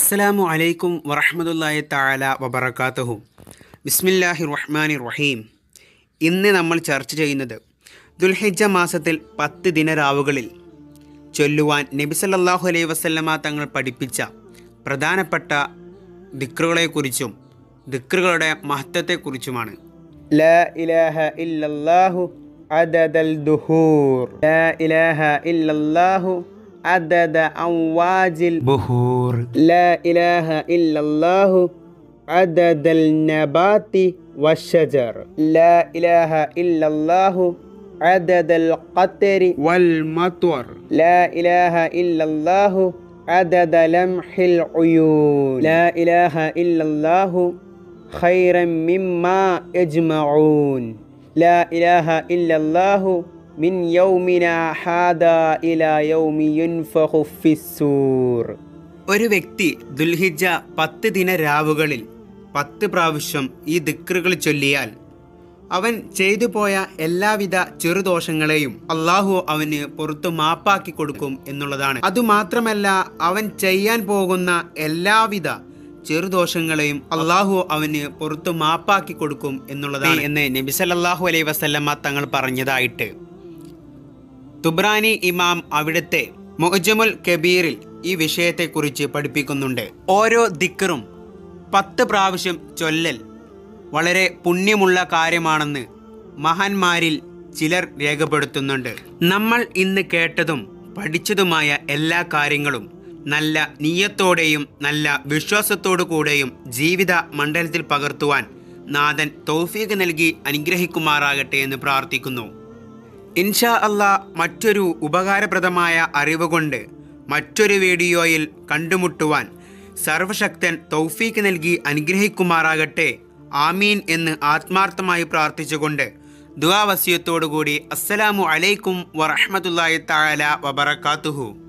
അസ്സലാമു അലൈക്കും വറഹ്മത്തുള്ളാഹി തആല വബറകാതുഹു ബിസ്മില്ലാഹി റഹ്മാനി റഹീം ഇന്ന് നമ്മൾ ചർച്ച ചെയ്യുന്നത് ദുൽഹിജ്ജ മാസത്തിൽ പത്ത് ദിനരാവുകളിൽ ചൊല്ലുവാൻ നബി സല്ലല്ലാഹു അലൈഹി വസല്ലമ തങ്ങൾ പഠിപ്പിച്ച പ്രധാനപ്പെട്ട ദിക്റുകളെക്കുറിച്ചും ദിക്റുകളുടെ മഹത്വത്തെക്കുറിച്ചുമാണ് لا إله إلا الله عدد الدهور لا إله إلا الله عدد أمواج ال... ബുഹൂർ لا إله إلا الله عدد النبات والشجر لا إله إلا الله عدد القطر والمطر لا إله إلا الله عدد لمح العيون لا إله إلا الله خيرا مما يجمعون لا إله إلا الله من يومنا هذا إلى يوم ينفخ في السور ഒരു വ്യക്തി ദുൽഹിജ്ജ പത്ത് ദിന രാവുകളിൽ പത്ത് പ്രാവശ്യം ഈ ദിക്റുകൾ ചൊല്ലിയാൽ അവൻ ചെയ്തു പോയ എല്ലാവിധ ചെറുദോഷങ്ങളെയും അള്ളാഹു അവന് പുറത്തു മാപ്പാക്കി കൊടുക്കും എന്നുള്ളതാണ് അതുമാത്രമല്ല അവൻ ചെയ്യാൻ പോകുന്ന എല്ലാവിധ ചെറുദോഷങ്ങളെയും അള്ളാഹു അവന് പുറത്തു മാപ്പാക്കി കൊടുക്കും എന്നുള്ളതാണ് എന്ന് നബി സല്ലല്ലാഹു അലൈഹി വസല്ലമ തങ്ങൾ പറഞ്ഞതായിട്ട് തുബ്രാനി ഇമാം അവിടുത്തെ മുഅജമുൽ കബീറിൽ ഈ വിഷയത്തെക്കുറിച്ച് പഠിപ്പിക്കുന്നുണ്ട് ഓരോ ദിക്കറും പത്ത് പ്രാവശ്യം ചൊല്ലൽ വളരെ പുണ്യമുള്ള കാര്യമാണെന്ന് മഹാന്മാരിൽ ചിലർ രേഖപ്പെടുത്തുന്നുണ്ട് നമ്മൾ ഇന്ന് കേട്ടതും പഠിച്ചതുമായ എല്ലാ കാര്യങ്ങളും നല്ല നീയത്തോടെയും നല്ല വിശ്വാസത്തോടു കൂടെയും ജീവിത മണ്ഡലത്തിൽ പകർത്തുവാൻ നാഥൻ തൗഫീഖ് നൽകി അനുഗ്രഹിക്കുമാറാകട്ടെ എന്ന് പ്രാർത്ഥിക്കുന്നു ഇൻഷാ അല്ലാ മറ്റൊരു ഉപകാരപ്രദമായ അറിവ് കൊണ്ട് മറ്റൊരു വീഡിയോയിൽ കണ്ടുമുട്ടുവാൻ സർവശക്തൻ തൗഫീക്ക് നൽകി അനുഗ്രഹിക്കുമാറാകട്ടെ ആമീൻ എന്ന് ആത്മാർത്ഥമായി പ്രാർത്ഥിച്ചുകൊണ്ട് ദുവാവസ്യത്തോടുകൂടി അസ്സലാമു അലൈക്കും വറഹ്മത്തുള്ളാഹി തആല വബറകാതുഹു